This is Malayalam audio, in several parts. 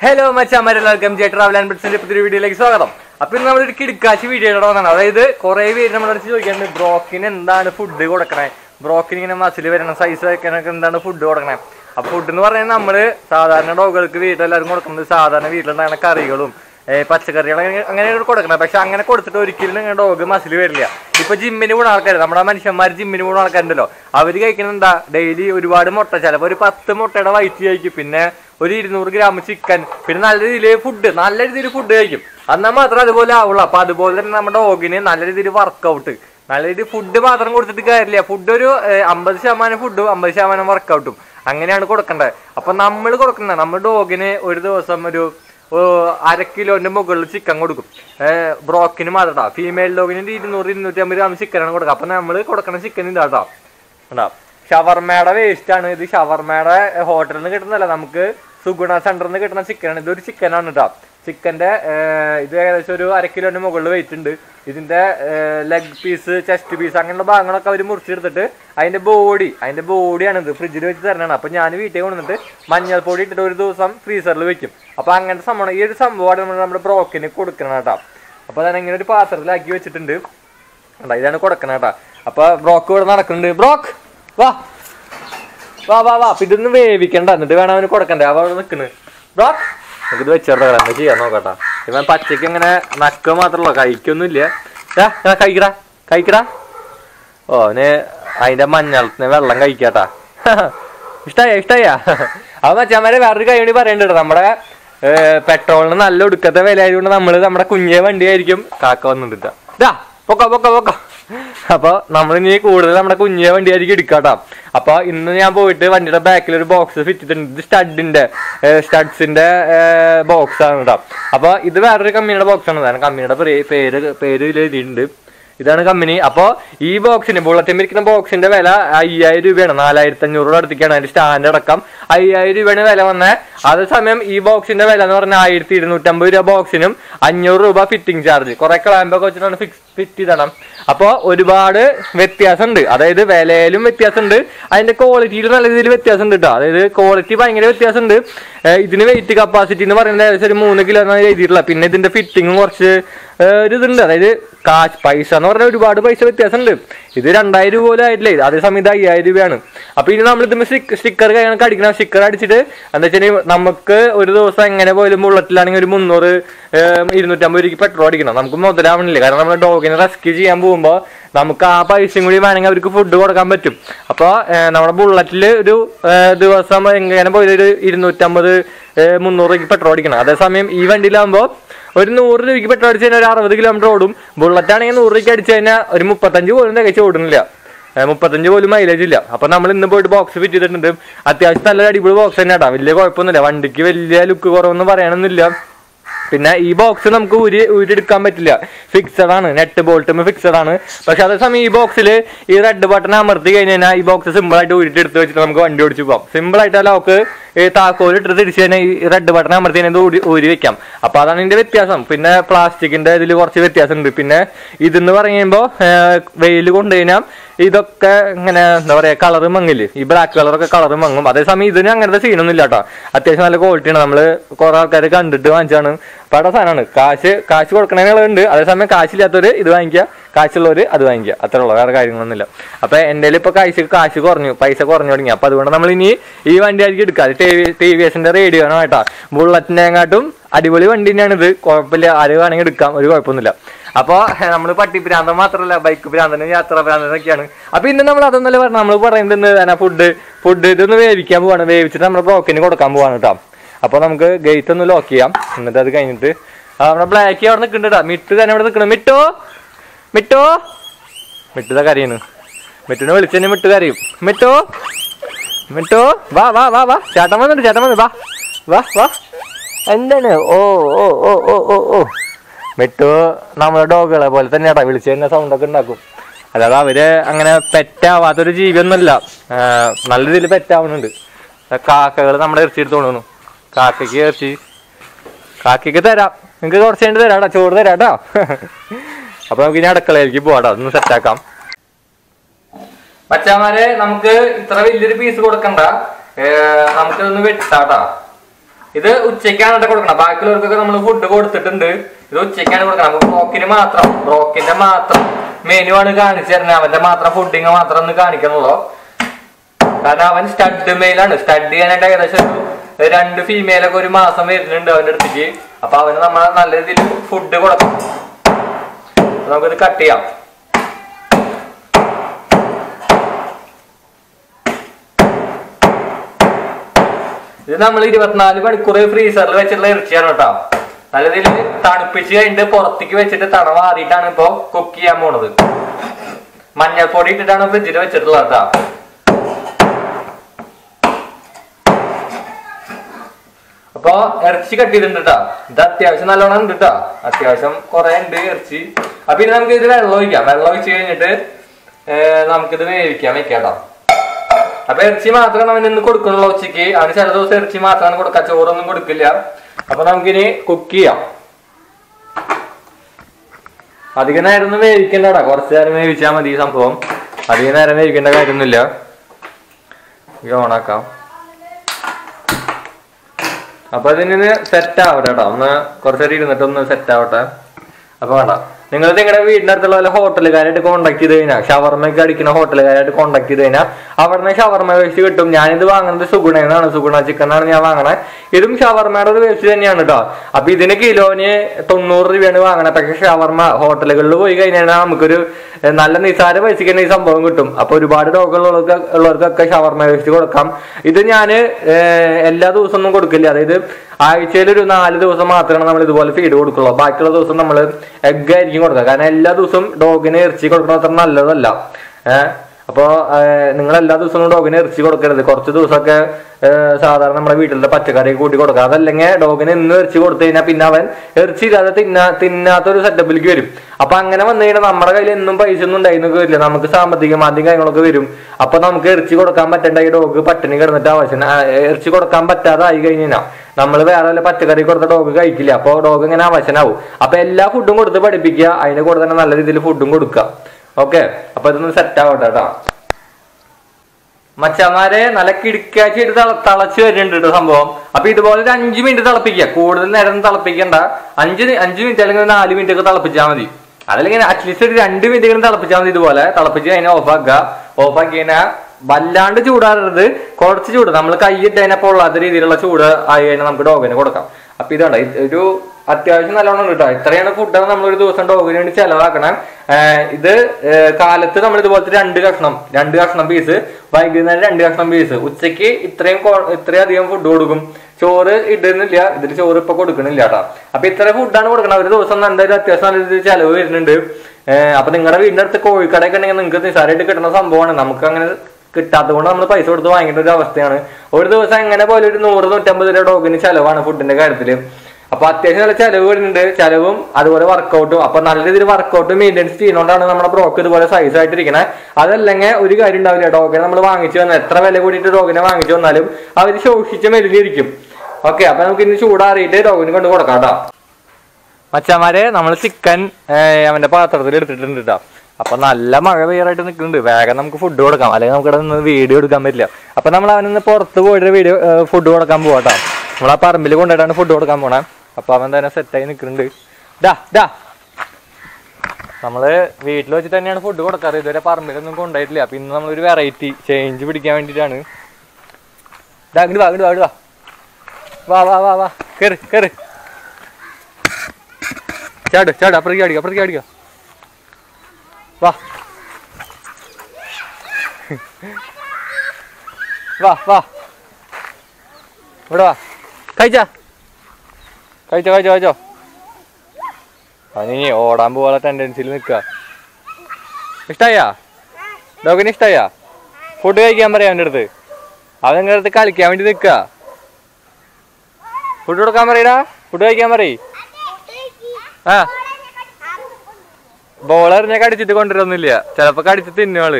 ഹലോ മച്ചാമാരെല്ലാവർക്കും ജെ ട്രാവൽ ആൻഡ് ബിറ്റ്സിന്റെ പുതിയ വീഡിയോയിലേക്ക് സ്വാഗതം അപ്പൊ ഇന്ന് നമ്മളൊരു കിടക്കാശി വീഡിയോ വന്നതാണ് അതായത് കുറെ പേര് നമ്മളെ ചോദിക്കാണ്ട് ബ്രോക്കിന് എന്താണ് ഫുഡ് കൊടുക്കണേ ബ്രോക്കിന് ഇങ്ങനെ മസിൽ വരണം സൈസ് വെക്കാനൊക്കെ എന്താണ് ഫുഡ് കൊടുക്കണേ അപ്പൊ ഫുഡ് എന്ന് പറഞ്ഞാൽ നമ്മള് സാധാരണ ഡോഗുകൾക്ക് വീട്ടിലെല്ലാവരും കൊടുക്കുന്നത് സാധാരണ വീട്ടിലുണ്ടാകുന്ന കറികളും ഏ, പച്ചക്കറികൾ അങ്ങനെ അങ്ങനെ കൊടുക്കണം പക്ഷെ അങ്ങനെ കൊടുത്തിട്ട് ഒരിക്കലും നിങ്ങളുടെ ഡോഗ് മസിൽ വരില്ല ഇപ്പൊ ജിമ്മിന് പോകുന്ന ആൾക്കാർ നമ്മുടെ മനുഷ്യന്മാർ ജിമ്മിന് പോകുന്ന ആൾക്കാരുണ്ടല്ലോ അവര് കഴിക്കുന്നത് എന്താ ഡെയിലി ഒരുപാട് മുട്ട ചിലപ്പോൾ ഒരു പത്ത് മുട്ടയുടെ വൈറ്റ് കഴിക്കും പിന്നെ ഒരു ഇരുന്നൂറ് ഗ്രാം ചിക്കൻ പിന്നെ നല്ല രീതിയിൽ ഫുഡ് നല്ല രീതിയിൽ ഫുഡ് കഴിക്കും എന്നാൽ മാത്രം അതുപോലെ ആവുള്ളൂ അപ്പൊ അതുപോലെ തന്നെ നമ്മുടെ ഡോഗിന് നല്ല രീതിയിൽ വർക്കൗട്ട് നല്ല രീതിയിൽ ഫുഡ് മാത്രം കൊടുത്തിട്ട് കാര്യമില്ല ഫുഡ് ഒരു അമ്പത് ശതമാനം ഫുഡും അമ്പത് ശതമാനം വർക്കൗട്ടും അങ്ങനെയാണ് കൊടുക്കേണ്ടത് അപ്പൊ നമ്മൾ കൊടുക്കുന്നത് നമ്മുടെ ഡോഗിന് ഒരു ദിവസം ഒരു ഓ, അര കിലോന്റെ മുകളിൽ ചിക്കൻ കൊടുക്കും ബ്രോക്കിന് മാത്രം ഫീമെയിൽ ഡോഗിന് ഒരു ഇരുന്നൂറ് ഇരുന്നൂറ്റി അമ്പത് ഗ്രാം ചിക്കനാണ് കൊടുക്കുക അപ്പൊ നമ്മൾ കൊടുക്കുന്ന ചിക്കൻ ഇതാട്ടോ ഉണ്ടാ ഷവർമയുടെ വേസ്റ്റ് ആണ് ഇത് ഷവർമയുടെ ഹോട്ടലിൽ നിന്ന് കിട്ടുന്നതല്ല നമുക്ക് സുഗുണ സെന്ററിൽ നിന്ന് കിട്ടുന്ന ചിക്കനാണ് ഇതൊരു ചിക്കനാണ് കേട്ടോ ചിക്കന്റെ ഇത് ഏകദേശം ഒരു അര കിലോന്റെ മുകളിൽ വെയിറ്റ് ഉണ്ട് ഇതിന്റെ ലെഗ് പീസ് ചെസ്റ്റ് പീസ് അങ്ങനെയുള്ള ഭാഗങ്ങളൊക്കെ അവർ മുറിച്ചെടുത്തിട്ട് അതിന്റെ ബോഡി അതിന്റെ ബോഡിയാണ് ഇത് ഫ്രിഡ്ജിൽ വെച്ച് തരണതാണ് അപ്പൊ ഞാൻ വീട്ടിൽ കൊണ്ടുവന്നിട്ട് മഞ്ഞൾപ്പൊടി ഇട്ടിട്ട് ഒരു ദിവസം ഫ്രീസറിൽ വെക്കും അപ്പൊ അങ്ങനത്തെ സംഭവം ഈ ഒരു സംഭവമാണ് നമ്മൾ നമ്മുടെ ബ്രോക്കിന് കൊടുക്കണം കേട്ടോ അപ്പൊ ഞാൻ ഇങ്ങനെ ഒരു പാത്രത്തിലാക്കി വെച്ചിട്ടുണ്ട് കണ്ടോ, ഇതാണ് കൊടുക്കണം കേട്ടോ അപ്പൊ ബ്രോക്ക് ഇവിടെ നടക്കുന്നുണ്ട് ബ്രോക്ക് വാ വാ വാ വാ അപ്പൊ ഇതൊന്ന് വേവിക്കണ്ട എന്നിട്ട് വേണം അവന് കൊടുക്കണ്ടേ അവ അവിടെ നിക്കണ് ബ്രോക്ക് നമുക്ക് ഇത് വെച്ചേർത്ത എന്താ ചെയ്യാൻ നോക്കട്ടാ ഇവൻ പച്ചക്ക് ഇങ്ങനെ നക്കുക മാത്രമല്ല കഴിക്കൊന്നുമില്ല ദാ, ദാ കഴിക്കടാ കഴിക്കടാ ഓ അവന് അതിന്റെ മഞ്ഞളത്തിന് വെള്ളം കഴിക്കാട്ടാ ഇഷ്ടായ ഇഷ്ടായ അവൻ മച്ചാമാരെ വേറൊരു കൈ വേണ്ടി പറയണ്ടോ നമ്മുടെ ഏർ, പെട്രോളിന് നല്ല ഒടുക്കത്തെ വില ആയതുകൊണ്ട് നമ്മള് നമ്മുടെ കുഞ്ഞെ വണ്ടിയായിരിക്കും കാക്ക വന്നിട്ടാ ഇതാ പൊക്ക പൊക്ക പൊക്ക അപ്പൊ നമ്മൾ ഇനി കൂടുതൽ നമ്മുടെ കുഞ്ഞെ വണ്ടിയായിരിക്കും എടുക്കാട്ടോ അപ്പൊ ഇന്ന് ഞാൻ പോയിട്ട് വണ്ടിയുടെ ബാക്കിൽ ഒരു ബോക്സ് ഫിറ്റ് ചെയ്തിട്ടുണ്ട് ഇത് സ്റ്റഡിന്റെ സ്റ്റഡ്സിന്റെ ബോക്സ് ആണ് കേട്ടോ അപ്പൊ ഇത് വേറൊരു കമ്പനിയുടെ ബോക്സ് ആണ് കമ്പനിയുടെ പേര് പേര് ഇതിൽ എഴുതിയിട്ടുണ്ട് ഇതാണ് കമ്പനി അപ്പോ ഈ ബോക്സിന് ബുള്ളറ്റിൽ ഇരിക്കുന്ന ബോക്സിന്റെ വില അയ്യായിരം രൂപയാണ് നാലായിരത്തി അഞ്ഞൂറ് രൂപ അടുത്തേക്കാണ് അതിന്റെ സ്റ്റാൻഡ് അടക്കം അയ്യായിരം രൂപയാണ് വില വന്നത് അതേസമയം ഈ ബോക്സിന്റെ വില എന്ന് പറഞ്ഞാൽ ആയിരത്തി ഇരുന്നൂറ്റമ്പത് രൂപ ബോക്സിനും അഞ്ഞൂറ് രൂപ ഫിറ്റിംഗ് ചാർജ് കുറെ ക്ലാമ്പൊക്കെ വെച്ചിട്ടാണ് ഫിക്സ് ഫിറ്റ് ചെയ്തണം അപ്പോ ഒരുപാട് വ്യത്യാസമുണ്ട് അതായത് വിലയിലും വ്യത്യാസമുണ്ട് അതിന്റെ ക്വാളിറ്റിയിൽ നല്ല രീതിയിൽ വ്യത്യാസമുണ്ട് കേട്ടോ അതായത് ക്വാളിറ്റി ഭയങ്കര വ്യത്യാസമുണ്ട് ഏർ ഇതിന് വെയിറ്റ് കപ്പാസിറ്റി എന്ന് പറയുന്നത് ഏകദേശം ഒരു മൂന്ന് കിലോ എന്നാണ് എഴുതിയിട്ടുള്ള പിന്നെ ഇതിന്റെ ഫിറ്റിങ്ങും കുറച്ച് ഏർ ഒരു ഇതുണ്ട് അതായത് കാശ് പൈസ എന്ന് പറഞ്ഞാൽ ഒരുപാട് പൈസ വ്യത്യാസമുണ്ട് ഇത് രണ്ടായിരം രൂപ പോലും ആയിട്ടില്ലേ അതേസമയം ഇത് അയ്യായിരം രൂപയാണ് അപ്പൊ ഇനി നമ്മൾ ഇതുമ്പോൾ സ്റ്റിക്കർ കൈകണക്ക് അടിക്കണം സ്റ്റിക്കർ അടിച്ചിട്ട് എന്താ വെച്ചാൽ നമുക്ക് ഒരു ദിവസം എങ്ങനെ പോലും ബുള്ളറ്റിലാണെങ്കിൽ ഒരു മുന്നൂറ് ഏർ ഇരുന്നൂറ്റമ്പത് രൂപയ്ക്ക് പെട്രോൾ അടിക്കണം നമുക്ക് മുതലാവണില്ല കാരണം നമ്മൾ ഡോഗിനെ റെസ്ക്യൂ ചെയ്യാൻ പോകുമ്പോൾ നമുക്ക് ആ പൈസയും കൂടി വേണമെങ്കിൽ അവർക്ക് ഫുഡ് കൊടുക്കാൻ പറ്റും അപ്പോൾ നമ്മുടെ ബുള്ളറ്റിൽ ഒരു ഏർ ദിവസം എങ്ങനെ പോലും ഒരു ഇരുന്നൂറ്റമ്പത് ഏർ മുന്നൂറ് രൂപയ്ക്ക് പെട്രോൾ അടിക്കണം അതേസമയം ഈ വണ്ടിയിലാകുമ്പോൾ ഒരു നൂറ് രൂപയ്ക്ക് പെട്രോൾ അടിച്ച് കഴിഞ്ഞാൽ ഒരു അറുപത് കിലോമീറ്റർ ഓടും ബുള്ളറ്റ് ആണെങ്കിൽ നൂറ് രൂപയ്ക്ക് അടിച്ചു കഴിഞ്ഞാൽ ഒരു മുപ്പത്തഞ്ച് പോലും തികച്ച് ഓടുന്നില്ല ഏർ മുപ്പത്തഞ്ച് പോലും മൈലേജ് ഇല്ല അപ്പൊ നമ്മൾ ഇന്ന് പോയിട്ട് ബോക്സ് ഫിറ്റ് ചെയ്തിട്ടുണ്ട് അത്യാവശ്യം നല്ല അടിപൊളി ബോക്സ് തന്നെ കേട്ടോ വലിയ കുഴപ്പമൊന്നുമില്ല വണ്ടിക്ക് വലിയ ലുക്ക് കുറവൊന്നും പറയണമെന്നില്ല പിന്നെ ഈ ബോക്സ് നമുക്ക് ഊരി ഊരിയെടുക്കാൻ പറ്റില്ല ഫിക്സഡ് ആണ് നെറ്റ് ബോൾട്ടും ഫിക്സഡ് ആണ് പക്ഷെ അതേസമയം ഈ ബോക്സിൽ ഈ റെഡ് ബട്ടൺ അമർത്തി കഴിഞ്ഞാൽ ഈ ബോക്സ് സിമ്പിൾ ആയിട്ട് ഊരിട്ട് എടുത്ത് വെച്ചിട്ട് നമുക്ക് വണ്ടി ഓടിച്ചു പോകാം സിമ്പിൾ ആയിട്ട് ലോക്ക് ഈ താക്കോൽ ഇട്ടിട്ട് തിരിച്ചു കഴിഞ്ഞാൽ ഈ റെഡ് ബട്ടൺ അമർത്തി കഴിഞ്ഞാൽ ഇത് ഊരി ഊരി വെക്കാം അപ്പൊ അതാണ് ഇതിന്റെ വ്യത്യാസം പിന്നെ പ്ലാസ്റ്റിക്കിന്റെ ഇതിൽ കുറച്ച് വ്യത്യാസമുണ്ട് പിന്നെ ഇതെന്ന് പറയുമ്പോൾ വെയിൽ കൊണ്ടുകഴിഞ്ഞാൽ ഇതൊക്കെ ഇങ്ങനെ എന്താ പറയാ കളറ് മങ്ങില് ഈ ബ്ലാക്ക് കളറൊക്കെ കളറ് മങ്ങും അതേസമയം ഇതിന് അങ്ങനത്തെ സീനൊന്നും ഇല്ല കേട്ടോ അത്യാവശ്യം നല്ല ക്വാളിറ്റിയാണ് നമ്മള് കുറെ ആൾക്കാർ കണ്ടിട്ട് വാങ്ങിച്ചാണ് പട സാധനമാണ് കാശ് കാശ് കൊടുക്കണേനുണ്ട് അതേസമയം കാശില്ലാത്തവര് ഇത് വാങ്ങിക്കുക കാശുള്ളവര് അത് വാങ്ങിക്കുക അത്രേ ഉള്ളൂ വേറെ കാര്യങ്ങളൊന്നുമില്ല അപ്പൊ എന്റെ ഇപ്പൊ കാശ് കാശ് കുറഞ്ഞു പൈസ കുറഞ്ഞു തുടങ്ങി അപ്പൊ അതുകൊണ്ട് നമ്മൾ ഇനി ഈ വണ്ടി ആയിരിക്കും എടുക്കുക അത് ടി വി എസിന്റെ റേഡിയോ ആണ് കേട്ടോ ബുള്ളറ്റിനെക്കാട്ടും അടിപൊളി വണ്ടി തന്നെയാണ് ഇത് കുഴപ്പമില്ല ആര് വേണമെങ്കിൽ എടുക്കാം ഒരു കുഴപ്പമൊന്നുമില്ല അപ്പൊ നമ്മൾ പട്ടി ഭ്രാന്തം മാത്രമല്ല ബൈക്ക് ഭ്രാന്തനും യാത്രാ ഭ്രാന്തനൊക്കെയാണ് അപ്പൊ ഇന്ന് നമ്മൾ അതൊന്നല്ല പറഞ്ഞു നമ്മൾ പറയുന്നത് ഫുഡ് ഫുഡ് ഇതൊന്ന് വേവിക്കാൻ പോവാണ് വേവിച്ചിട്ട് നമ്മുടെ ബ്രോക്കിന് കൊടുക്കാൻ പോവാണ് കേട്ടോ അപ്പൊ നമുക്ക് ഗേറ്റ് ഒന്ന് ലോക്ക് ചെയ്യാം എന്നിട്ട് അത് കഴിഞ്ഞിട്ട് ആ, നമ്മുടെ ബ്ലാക്ക് അവിടെ നിൽക്കുന്നുണ്ട് കേട്ടോ മിട്ട് തന്നെ അവിടെ നിൽക്കണം മിട്ടോ മിട്ടോ മിട്ടുത കരയുന്നു മിട്ടുനെ വിളിച്ചെന്നെ മിട്ട് കരയും മിട്ടോ മിട്ടോ വാ വാ വാ വാ ചേട്ടൻ വന്നിട്ട് ചേട്ടൻ വന്നു വാ വാ വാ എന്താണ് ഓ ഓ ഓ ഓ ഓ ഓ മിട്ടു നമ്മുടെ ഡോഗുകളെ പോലെ തന്നെ കേട്ടോ വിളിച്ചു തന്നെ സൗണ്ടൊക്കെ ഉണ്ടാക്കും അല്ലാതെ അവര് അങ്ങനെ പെറ്റാവാത്തൊരു ജീവിയൊന്നുമല്ല ആ, നല്ല രീതിയിൽ പെറ്റാവുന്നുണ്ട് കാക്കകൾ നമ്മുടെ ഇറച്ചി എടുത്ത് കൊണ്ടുവന്നു കാക്കയ്ക്ക് ഇറച്ചി കാക്കയ്ക്ക് തരാം നിങ്ങക്ക് കുറച്ച് കഴിഞ്ഞ് തരാം കേട്ടോ ചോറ് തരാം കേട്ടോ അപ്പൊ നമുക്ക് ഇനി അടുക്കളയിലേക്ക് പോവാട്ടോ അതൊന്ന് സെറ്റാക്കാം മച്ചാമാരെ നമുക്ക് ഇത്ര വലിയൊരു പീസ് കൊടുക്കണ്ട ഏർ നമുക്കിതൊന്ന് വെട്ടാട്ടാ ഇത് ഉച്ചയ്ക്കാണ് കേട്ടോ കൊടുക്കണം ബാക്കിയുള്ളവർക്കൊക്കെ നമ്മൾ ഫുഡ് കൊടുത്തിട്ടുണ്ട് ഇത് ഉച്ചയ്ക്കാണ് കൊടുക്കണം നമുക്ക് ബ്രോക്കിന് മാത്രം ബ്രോക്കിന്റെ മാത്രം മെനു ആണ് കാണിച്ചു തരുന്നത് അവന്റെ മാത്രം ഫുഡിങ് മാത്രം ഒന്ന് കാണിക്കണുള്ളൂ കാരണം അവൻ സ്റ്റഡ് മെയിലാണ് സ്റ്റഡ് ചെയ്യാനായിട്ട് ഏകദേശം ഒരു രണ്ട് ഫീമെയിലൊക്കെ ഒരു മാസം വരുന്നുണ്ട് അവന്റെ അടുത്തേക്ക് അപ്പൊ അവന് നമ്മൾ നല്ല രീതിയിൽ ഫുഡ് കൊടുക്കണം അപ്പൊ നമുക്കിത് കട്ട് ചെയ്യാം ഇത് നമ്മൾ ഇരുപത്തിനാല് മണിക്കൂർ ഫ്രീസറിൽ വെച്ചിട്ടുള്ള ഇറച്ചിയാണ് കേട്ടോ നല്ല രീതിയിൽ തണുപ്പിച്ച് കഴിഞ്ഞിട്ട് പുറത്തേക്ക് വെച്ചിട്ട് തണവാറിയിട്ടാണ് ഇപ്പൊ കുക്ക് ചെയ്യാൻ പോണത് മഞ്ഞൾപ്പൊടി ഇട്ടിട്ടാണ് ഫ്രിഡ്ജിൽ വെച്ചിട്ടുള്ളത് കേട്ടോ അപ്പൊ ഇറച്ചി കട്ട് ചെയ്തിട്ടുണ്ട് കേട്ടോ ഇത് അത്യാവശ്യം നല്ലോണം ഉണ്ട് കേട്ടോ അത്യാവശ്യം കുറെ ഉണ്ട് ഇറച്ചി അപ്പൊ ഇനി നമുക്ക് ഇത് വെള്ളം ഒഴിക്കാം വെള്ളം ഒഴിച്ച് കഴിഞ്ഞിട്ട് ഏർ നമുക്കിത് വേവിക്കാൻ വെക്കാം കേട്ടോ അപ്പൊ ഇറച്ചി മാത്രമാണ് അവന് ഇന്ന് കൊടുക്കുന്നുള്ളൂ ഉച്ചയ്ക്ക് അവന് ചില ദിവസം ഇറച്ചി മാത്രമാണ് കൊടുക്കുക ചോറൊന്നും കൊടുക്കില്ല അപ്പൊ നമുക്കിനി കുക്ക് ചെയ്യാം അധികം നേരം ഒന്നും വേവിക്കണ്ടടാ കുറച്ച് നേരം വേവിച്ചാൽ മതി ഈ സംഭവം അധികം നേരം വേവിക്കേണ്ട കാര്യമൊന്നുമില്ല ഇത് ഓണാക്കാം അപ്പൊ അതിന് സെറ്റ് ആവട്ടെ കേട്ടോ ഒന്ന് കുറച്ചേരം ഇരുന്നിട്ട് ഒന്ന് സെറ്റ് ആവട്ടെ അപ്പൊ വേണ്ട നിങ്ങൾ നിങ്ങളുടെ വീടിന്റെ അടുത്തുള്ള വല്ല ഹോട്ടലുകാരായിട്ട് കോൺടാക്ട് ചെയ്ത് കഴിഞ്ഞാൽ ഷവർമ്മയൊക്കെ അടിക്കുന്ന ഹോട്ടലുകാരായിട്ട് കോൺടാക്ട് ചെയ്ത് കഴിഞ്ഞാൽ അവിടുന്ന് ഷവർമ്മ വേസ്റ്റ് കിട്ടും ഞാനിത് വാങ്ങുന്നത് സുഗുണേന്നാണ് സുഗുണ ചിക്കനാണ് ഞാൻ വാങ്ങണേ ഇതും ഷവർമ്മയുടെ ഒരു വേസ്റ്റ് തന്നെയാണ് കേട്ടോ അപ്പൊ ഇതിന് കിലോന് തൊണ്ണൂറ് രൂപയാണ് വാങ്ങണത് പക്ഷെ ഷവർമ്മ ഹോട്ടലുകളിൽ പോയി കഴിഞ്ഞാൽ നമുക്കൊരു ഏഹ്, നല്ല നിസാര പൈസക്ക് തന്നെ ഈ സംഭവം കിട്ടും അപ്പൊ ഒരുപാട് രോഗമുള്ളവർക്ക് ഉള്ളവർക്കൊക്കെ ഷവർമ്മ വേസ്റ്റ് കൊടുക്കാം ഇത് ഞാന് ഏഹ്, എല്ലാ ദിവസവും ഒന്നും കൊടുക്കില്ല അതായത് ആഴ്ചയിൽ ഒരു നാല് ദിവസം മാത്രമാണ് നമ്മൾ ഇതുപോലെ ഫീഡ് കൊടുക്കുള്ളൂ ബാക്കിയുള്ള ദിവസം നമ്മൾ എഗ് ആയിരിക്കും കൊടുക്കുക കാരണം എല്ലാ ദിവസവും ഡോഗിന് ഇറച്ചി കൊടുക്കുന്നത് അത്ര നല്ലതല്ല ഏഹ് അപ്പോൾ നിങ്ങൾ എല്ലാ ദിവസവും ഡോഗിന് ഇറച്ചി കൊടുക്കരുത് കുറച്ച് ദിവസമൊക്കെ ഏഹ്, സാധാരണ നമ്മുടെ വീട്ടിലെ പച്ചക്കറി കൂട്ടി കൊടുക്കുക അതല്ലെങ്കിൽ ഡോഗിന് ഇന്ന് ഇറച്ചി കൊടുത്തു കഴിഞ്ഞാൽ പിന്നെ അവൻ ഇറച്ചി ഇല്ലാതെ തിന്നാ തിന്നാത്തൊരു സെറ്റപ്പിലേക്ക് വരും അപ്പൊ അങ്ങനെ വന്നു കഴിഞ്ഞാൽ നമ്മുടെ കയ്യിൽ എന്നും പൈസ ഒന്നും ഉണ്ടായിരുന്നു വരില്ല നമുക്ക് സാമ്പത്തിക മാന്ദ്യം കാര്യങ്ങളൊക്കെ വരും അപ്പൊ നമുക്ക് ഇറച്ചി കൊടുക്കാൻ പറ്റേണ്ട ഈ ഡോഗ് പട്ടിണി കിടന്നിട്ട് ആവശ്യം ആ, ഇറച്ചി കൊടുക്കാൻ പറ്റാതെ ആയി കഴിഞ്ഞാൽ നമ്മൾ വേറെ വല്ല പച്ചക്കറി കൊടുത്ത ഡോഗ് കഴിക്കില്ല അപ്പോൾ ഡോഗ് ഇങ്ങനെ അവശനാവും അപ്പൊ എല്ലാ ഫുഡും കൊടുത്ത് പഠിപ്പിക്കുക അതിന്റെ കൂടെ തന്നെ നല്ല രീതിയിൽ ഫുഡും കൊടുക്കുക ഓക്കെ അപ്പൊ ഇതൊന്ന് സെറ്റ് ആവട്ടെ കേട്ടോ മച്ചന്മാരെ നല്ല കിടുക്കാച്ചിട്ട് തള തളച്ച് വരുന്നുണ്ട് കേട്ടോ സംഭവം അപ്പൊ ഇതുപോലെ ഒരു അഞ്ചു മിനിറ്റ് തിളപ്പിക്കുക കൂടുതൽ നേരം ഒന്നും തിളപ്പിക്കണ്ട അഞ്ച് നി- അഞ്ച് മിനിറ്റ് അല്ലെങ്കിൽ ഒരു നാല് മിനിറ്റ് ഒക്കെ തിളപ്പിച്ചാൽ മതി അതല്ലെങ്കിൽ അറ്റ്ലീസ്റ്റ് ഒരു രണ്ട് മിനിറ്റ് എങ്കിലും തിളപ്പിച്ചാൽ മതി ഇതുപോലെ തിളപ്പിച്ച് കഴിഞ്ഞാൽ ഓഫാക്കുക ഓഫാക്കി കഴിഞ്ഞാൽ വല്ലാണ്ട് ചൂടാറരുത് കുറച്ച് ചൂട് നമ്മൾ കൈയിട്ട് അതിനെ പൊള്ളാത്ത രീതിയിലുള്ള ചൂട് ആയി കഴിഞ്ഞാൽ നമുക്ക് ഡോഗിന് കൊടുക്കാം അപ്പൊ ഇതാണ് ഇത് ഒരു അത്യാവശ്യം നല്ലോണം ഉണ്ട് കേട്ടോ ഇത്രയാണ് ഫുഡാണ് നമ്മൾ ഒരു ദിവസം ഡോഗിന് വേണ്ടി ചെലവാക്കണം ഏർ ഇത് ഏർ കാലത്ത് നമ്മൾ ഇതുപോലത്തെ രണ്ട് കഷ്ണം രണ്ട് കഷ്ണം പീസ് വൈകുന്നേരം രണ്ട് കഷ്ണം പീസ് ഉച്ചയ്ക്ക് ഇത്രയും കൊ- ഇത്രയും അധികം ഫുഡ് കൊടുക്കും ചോറ് ഇടുന്നില്ല ഇതിൽ ചോറ് ഇപ്പൊ കൊടുക്കണില്ല കേട്ടോ അപ്പൊ ഇത്ര ഫുഡാണ് കൊടുക്കണം ഒരു ദിവസം എന്തായാലും അത്യാവശ്യം നല്ല രീതിയിൽ ചെലവ് വരുന്നുണ്ട് ഏർ അപ്പൊ നിങ്ങളുടെ വീടിന്റെ അടുത്ത് കോഴിക്കടയൊക്കെ ഉണ്ടെങ്കിൽ നിങ്ങൾക്ക് നിസ്സാരമായിട്ട് കിട്ടുന്ന സംഭവമാണ് നമുക്ക് അങ്ങനെ കിട്ടാത്തത് കൊണ്ട് നമ്മൾ പൈസ കൊടുത്ത് വാങ്ങേണ്ട ഒരു അവസ്ഥയാണ് ഒരു ദിവസം എങ്ങനെ പോലെ ഒരു നൂറ് നൂറ്റമ്പത് രൂപ ഡോഗിന് ചെലവാണ് ഫുഡിന്റെ കാര്യത്തില് അപ്പൊ അത്യാവശ്യം നല്ല ചെലവ് വരുന്നുണ്ട് ചെലവും അതുപോലെ വർക്കൗട്ടും അപ്പൊ നല്ല രീതിയിൽ വർക്കൗട്ട് മെയിൻ്റെനൻസ് ചെയ്യുന്നതുകൊണ്ടാണ് നമ്മുടെ ബ്രോക്ക് ഇതുപോലെ സൈസ് ആയിട്ടിരിക്കുന്നത് അതല്ലെങ്കിൽ ഒരു കാര്യം ഉണ്ടാവില്ല ഡോഗിനെ നമ്മൾ വാങ്ങിച്ചു വന്നാൽ എത്ര വില കൂടിയിട്ട് ഡോഗിനെ വാങ്ങിച്ചു വന്നാലും അവർ ശോഷിച്ച് മെലിഞ്ഞിരിക്കും ഓക്കെ അപ്പൊ നമുക്ക് ഇനി ചൂടാറിയിട്ട് ഡോഗിന് കൊണ്ട് കൊടുക്കാം കേട്ടോ മച്ചന്മാരെ നമ്മൾ ചിക്കൻ അവന്റെ പാത്രത്തിൽ എടുത്തിട്ടുണ്ട് കേട്ടോ അപ്പൊ നല്ല മഴ പെയ്യാറായിട്ട് നിൽക്കുന്നുണ്ട് വേഗം നമുക്ക് ഫുഡ് കൊടുക്കാം അല്ലെങ്കിൽ നമുക്ക് ഇവിടെ നിന്ന് വീഡിയോ എടുക്കാൻ പറ്റില്ല അപ്പൊ നമ്മൾ അവനൊന്ന് പുറത്ത് പോയിട്ട് വീഡിയോ ഫുഡ് കൊടുക്കാൻ പോവാട്ടോ നമ്മൾ ആ പറമ്പിൽ കൊണ്ടുപോയിട്ടാണ് ഫുഡ് കൊടുക്കാൻ പോണേ അപ്പൊ അവൻ തന്നെ സെറ്റായി നിൽക്കുന്നുണ്ട് ഡാ ഡാ നമ്മള് വീട്ടിൽ വെച്ചിട്ട് തന്നെയാണ് ഫുഡ് കൊടുക്കാറ് ഇതുവരെ പറമ്പിലൊന്നും കൊണ്ടുപോയിട്ടില്ല അപ്പൊ ഇന്ന് നമ്മളൊരു വെറൈറ്റി ചേഞ്ച് പിടിക്കാൻ വേണ്ടിയിട്ടാണ് ഡാ ഇങ്ങോട്ട് വാ ഇങ്ങോട്ട് വാ ഇങ്ങോട്ട് വാ വാ വാ വാ വാ കേറ് കേറ് ചാട് ചാട് അപ്പുറത്തേക്ക് അടിക്കുക അപ്പുറത്തേക്ക് അടിക്കുക വാ വാ വാ ഇവിടെ വാ കഴിച്ചാ കഴിച്ചോ കഴിച്ചോ കഴിച്ചോ അവനി ഓടാൻ പോകാനുള്ള ടെൻഡൻസിയിൽ നിൽക്കുക ഇഷ്ടായാ ഡോഗിന് ഇഷ്ടായാ ഫുഡ് കഴിക്കാൻ പറയാം അവൻ്റെ അടുത്ത് അവൻ നിങ്ങളുടെ അടുത്ത് കളിക്കാൻ വേണ്ടി നിൽക്കുക ഫുഡ് കൊടുക്കാൻ പറയടാ ഫുഡ് കഴിക്കാൻ പറയ് ആ ബോൾ എറിഞ്ഞാൽ കടിച്ചിട്ട് കൊണ്ടുവരൊന്നുമില്ല ചിലപ്പോ കടിച്ച് തിന്നുകള്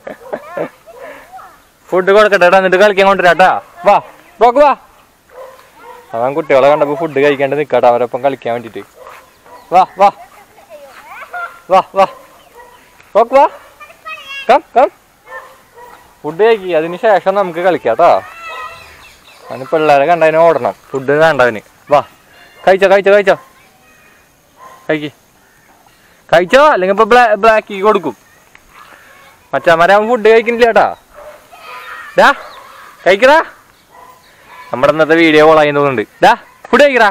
ഫുഡ് കൊടുക്കട്ടെ ട്ടാ, എന്നിട്ട് കളിക്കാൻ കൊണ്ടുവരാട്ടാ വാ റോക്ക് വാ അവൻ കുട്ടികളെ കണ്ടപ്പോ ഫുഡ് കഴിക്കാണ്ട് നിക്കാട്ടോ അവരൊപ്പം കളിക്കാൻ വേണ്ടിട്ട് വാ വാ വാ വാ റോക്ക് വാ കം കം ഫുഡ് കഴിക്കി അതിന് ശേഷം നമുക്ക് കളിക്കാം ട്ടാ അവന് പിള്ളേരെ കണ്ടതിന് ഓടണം ഫുഡ് വേണ്ടവന് വാ കഴിച്ചോ കഴിച്ചോ കഴിച്ചോ കഴിക്ക് കഴിച്ചോ അല്ലെങ്കിൽ ഇപ്പൊ ബ്ലാ ബ്ലാക്കി കൊടുക്കും മച്ചാമാരെ അവൻ ഫുഡ് കഴിക്കുന്നില്ല കേട്ടാ ഡാ കഴിക്കടാ നമ്മുടെ ഇന്നത്തെ വീഡിയോ കോളായി തോന്നുന്നുണ്ട് ഡാ ഫുഡ് കഴിക്കടാ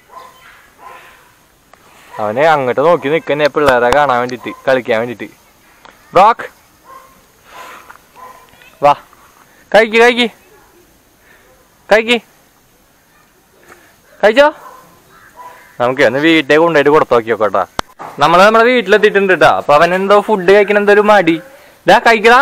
അവന് അങ്ങോട്ട് നോക്കി നിൽക്കുന്നേ പിള്ളേരെ കാണാൻ വേണ്ടിട്ട് കളിക്കാൻ വേണ്ടിട്ട് ബ്രോക്ക് വാ കഴിക്ക് കഴിക്ക് കഴിക്ക് കഴിച്ചോ നമുക്ക് ഒന്ന് വീട്ടിൽ കൊണ്ടുപോയിട്ട് കൊടുത്തു നോക്കി നോക്കട്ടാ നമ്മള് നമ്മുടെ വീട്ടിലെത്തിയിട്ടുണ്ട് കേട്ടോ അപ്പൊ അവൻ എന്തോ ഫുഡ് കഴിക്കണ എന്തോ ഒരു മടി ഇതാ കഴിക്കടാ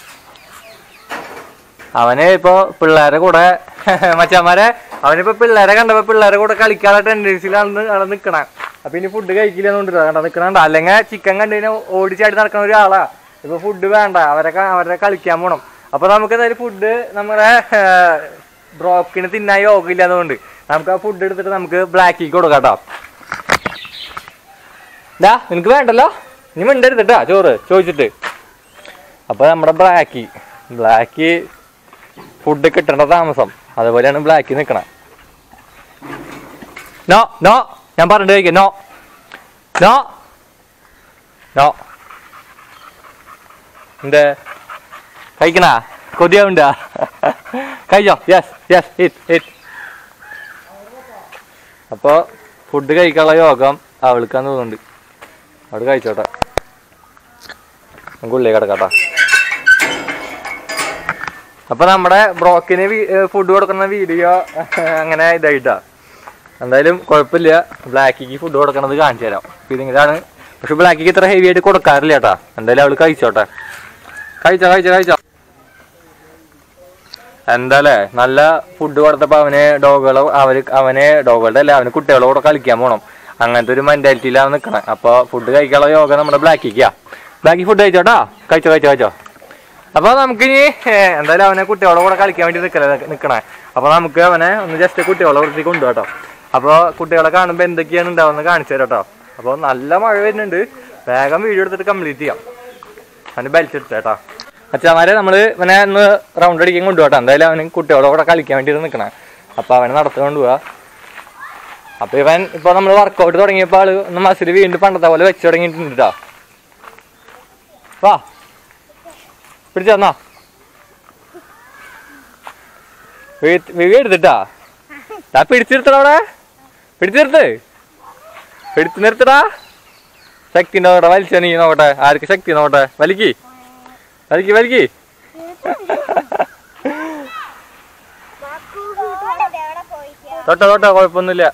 അവന് ഇപ്പൊ പിള്ളേരെ കൂടെ മച്ചാമാരെ അവനിപ്പോ പിള്ളേരെ കണ്ടപ്പോ പിള്ളേരെ കൂടെ കളിക്കാനുള്ള ടെൻഡൻസിയിലാണ് അവിടെ നിക്കണേ അപ്പൊ ഇനി ഫുഡ് കഴിക്കില്ല എന്നുണ്ട് കണ്ട നിക്കണണ്ട അല്ലെങ്കിൽ ചിക്കൻ കണ്ടു കഴിഞ്ഞാൽ ഓടിച്ചാടി നടക്കുന്ന ഒരാളാ ഇപ്പൊ ഫുഡ് വേണ്ട അവരെ ക- അവരെ കളിക്കാൻ പോണം അപ്പൊ നമുക്ക് എന്തായാലും ഫുഡ് നമ്മുടെ ബ്രോക്കിന് തിന്നാൻ യോഗ ഇല്ലാതുകൊണ്ട് നമുക്ക് ആ ഫുഡ് എടുത്തിട്ട് നമുക്ക് ബ്ലാക്കിക്ക് കൊടുക്കാം കേട്ടോ ഡാ നിനക്ക് വേണ്ടല്ലോ നീ മിണ്ടരുതട്ടാ ചോറ് ചോദിച്ചിട്ട് അപ്പൊ നമ്മുടെ ബ്ലാക്കി ബ്ലാക്ക് ഫുഡ് കിട്ടേണ്ട താമസം അതുപോലെയാണ് ബ്ലാക്കി നിക്കണേ നോ നോ ഞാൻ പറഞ്ഞിട്ട് കഴിക്കാം നോ നോ നോ എന്ത് കഴിക്കണ കൊതിയാവുണ്ട കഴിച്ചോ യെസ് യെസ് ഇറ്റ് ഇറ്റ് അപ്പോൾ ഫുഡ് കഴിക്കാനുള്ള യോഗം അവൾക്കാന്ന് തോന്നുന്നുണ്ട് അവിടെ കഴിച്ചോട്ടെ നമുക്ക് ഉള്ളിൽ കിടക്കാട്ടാ അപ്പൊ നമ്മുടെ ബ്രോക്കിന് ഫുഡ് കൊടുക്കുന്ന വീഡിയോ അങ്ങനെ ഇതായിട്ടാ എന്തായാലും കുഴപ്പമില്ല ബ്ലാക്കിക്ക് ഫുഡ് കൊടുക്കണത് കാണിച്ചു തരാം അപ്പൊ ഇതിങ്ങനെയാണ് പക്ഷെ ബ്ലാക്കിക്ക് ഇത്ര ഹെവി ആയിട്ട് കൊടുക്കാറില്ല കേട്ടാ എന്തായാലും അവള് കഴിച്ചോട്ടെ കഴിച്ചോ കഴിച്ചോ കഴിച്ചോ എന്താല്ലേ നല്ല ഫുഡ് കൊടുത്തപ്പോ അവന് ഡോഗുകളെ അവര് അവന് ഡോഗുകളുടെ അല്ല അവന് കുട്ടികളെ കൂടെ കളിക്കാൻ പോണം അങ്ങനത്തെ ഒരു മെന്റാലിറ്റിയിലാണ് നിക്കണേ അപ്പൊ ഫുഡ് കഴിക്കാനുള്ള യോഗ നമ്മുടെ ബ്ലാക്കിക്കാ ബ്ലാക്കി ഫുഡ് കഴിച്ചോട്ടാ കഴിച്ചോ കഴിച്ചോ കഴിച്ചോ അപ്പൊ നമുക്കിനി ഏഹ്, എന്തായാലും അവനെ കുട്ടികളെ കൂടെ കളിക്കാൻ വേണ്ടി നിക്കല നിക്കണേ അപ്പൊ നമുക്ക് അവനെ ഒന്ന് ജസ്റ്റ് കുട്ടികളെ കുറച്ച് കൊണ്ടുപോട്ടോ അപ്പൊ കുട്ടികളെ കാണുമ്പോ എന്തൊക്കെയാണ് ഉണ്ടാവുന്ന കാണിച്ചു തരാം കേട്ടോ അപ്പൊ നല്ല മഴ വരുന്നുണ്ട് വേഗം വീഡിയോ എടുത്തിട്ട് കംപ്ലീറ്റ് ചെയ്യാം അവന് ബെൽറ്റ് എടുത്തേട്ടാ അച്ഛന്മാരെ നമ്മള് ഇവനെ ഒന്ന് റൗണ്ട് അടിക്കാൻ കൊണ്ടുപോകട്ടെ എന്തായാലും അവന് കുട്ടികളെ കൂടെ കളിക്കാൻ വേണ്ടി നിൽക്കണേ അപ്പൊ അവനെ നടത്തിക്കൊണ്ട് പോവാ അപ്പൊ ഇവൻ ഇപ്പൊ നമ്മൾ വർക്കൗട്ട് തുടങ്ങിയപ്പോ ആള് ഒന്ന് മസിൽ വീണ്ടും പണ്ടത്തെ പോലെ വെച്ച് തുടങ്ങിയിട്ടുണ്ട് ട്ടോ. വാ പിടിച്ചു തന്നാ വിവി എടുത്തിട്ടാ ആ പിടിച്ചിരുത്തടാ അവിടെ പിടിച്ചു നിർത്ത് പിടിച്ചു നിർത്തടാ ശക്തി നോക്കട്ടെ വലിച്ച നീ നോക്കട്ടെ ആർക്ക് ശക്തി നോക്കട്ടെ വലിക്ക് വലിക്ക് വലിക്ക് തൊട്ടോ തൊട്ടോ കുഴപ്പമൊന്നുമില്ല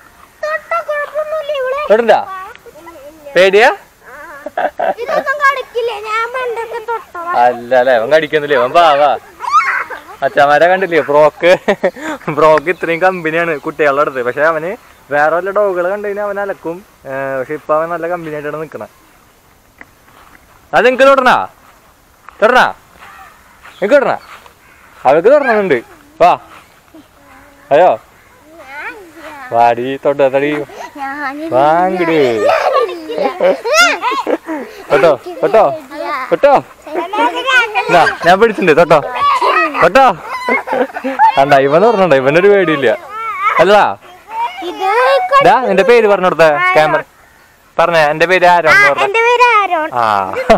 തൊട്ടണ്ടാ പേടിയാ ഇതൊന്നും കളിക്കില്ലേ ഞാൻ പണ്ടൊക്കെ തൊട്ടോ അല്ല അല്ലേ അവൻ കടിക്കുന്നില്ലേ അവൻ പാവാ അച്ഛന്മാരെ കണ്ടില്ലേ ബ്രോക്ക് ബ്രോക്ക് ഇത്രയും കമ്പനിയാണ് കുട്ടികളുടെ അടുത്ത് പക്ഷെ അവന് വേറെ വല്ല ഡോഗുകളെ കണ്ടു കഴിഞ്ഞാൽ അവൻ അലക്കും ഏർ പക്ഷെ ഇപ്പൊ അവൻ നല്ല കമ്പനി ആയിട്ടാണ് നിക്കണേ അത് നിനക്ക് തൊടണ തൊടണ നിനക്ക് തൊടണ അവൾക്ക് തൊടണുണ്ട് വാ അയ്യോ വാടി തൊട്ടോ തടി വാങ്ങിട് തൊട്ടോ തൊട്ടോ തൊട്ടോ ഇതാ, ഞാൻ പിടിച്ചിട്ടുണ്ട് തൊട്ടോ തൊട്ടോ കണ്ട ഇവൻ പറഞ്ഞോ ഇവനൊരു പേടിയില്ല അല്ല ഇത് ഡാ നിന്റെ പേര് പറഞ്ഞോടുത്ത ക്യാമറ പറഞ്ഞേ എന്റെ പേര് ആരോ എന്റെ പേര് ആരോൺ ആ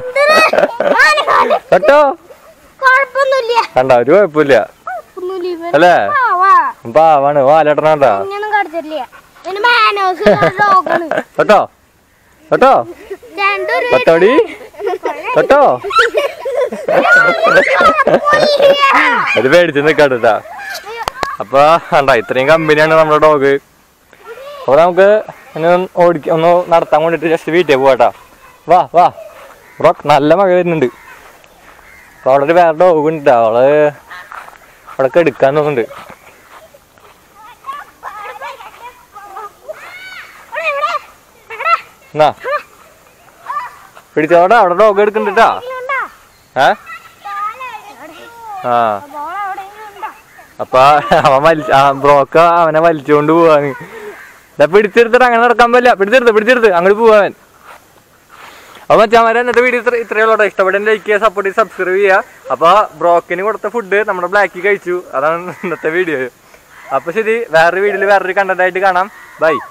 തൊട്ടോ കൊഴപ്പൊന്നുമില്ല കണ്ട ഒരു കുഴപ്പമില്ല ഒന്നുമില്ല ഇവൻ അല്ലേ പാവാ പാവാണ് വാലേട്ടനാണ്ടാ ഇങ്ങനൊന്നും കടിച്ചിട്ടില്ല ഇവന് മാനോസ് ഡോഗാണ് തൊട്ടോ തൊട്ടോ രണ്ടൊരു തൊട്ടോടി തൊട്ടോ അത് പേടിച്ച് നിക്കാട്ടാ അപ്പൊ കണ്ട ഇത്രയും കമ്പനിയാണ് നമ്മുടെ ഡോഗ് അപ്പൊ നമുക്ക് ഇനി ഒന്ന് ഓടിക്ക ഒന്ന് നടത്താൻ വേണ്ടിട്ട് ജസ്റ്റ് വീട്ടിൽ പോവാട്ടാ വാ വാ റോക്ക് നല്ല മഴ വരുന്നുണ്ട് അപ്പൊ അവിടെ ഒരു വേറെ ഡോഗ് ഉണ്ട് അവള് അവിടെ കെടുക്കാൻ തോന്നുന്നുണ്ട് എന്നാ പിടിച്ചോടാ അവിടെ ഡോഗ് എടുക്കണ്ടാ ഏ ആ അപ്പൊ അവൻ വലിച്ച ആ ബ്രോക്ക അവനെ വലിച്ചുകൊണ്ട് പോവാന് ഇതാ പിടിച്ചെടുത്തിട്ട് അങ്ങനെ നടക്കാൻ പറ്റില്ല പിടിച്ചെടുത്ത് പിടിച്ചെടുത്ത് അങ്ങോട്ട് പോവാൻ അപ്പൊ മച്ചാമാരെ എന്നിട്ട് വീഡിയോ ഇത്ര ഇത്രയേ ഉള്ളൂ ഇഷ്ടപ്പെട്ട ലൈക്ക് ചെയ്യുക സപ്പോർട്ട് ചെയ്യുക സബ്സ്ക്രൈബ് ചെയ്യുക അപ്പൊ ബ്രോക്കിന് കൊടുത്ത ഫുഡ് നമ്മുടെ ബ്ലാക്കി കഴിച്ചു അതാണ് ഇന്നത്തെ വീഡിയോ അപ്പൊ ശരി വേറൊരു വീഡിയോയിൽ വേറൊരു കണ്ടന്റ് ആയിട്ട് കാണാം ബൈ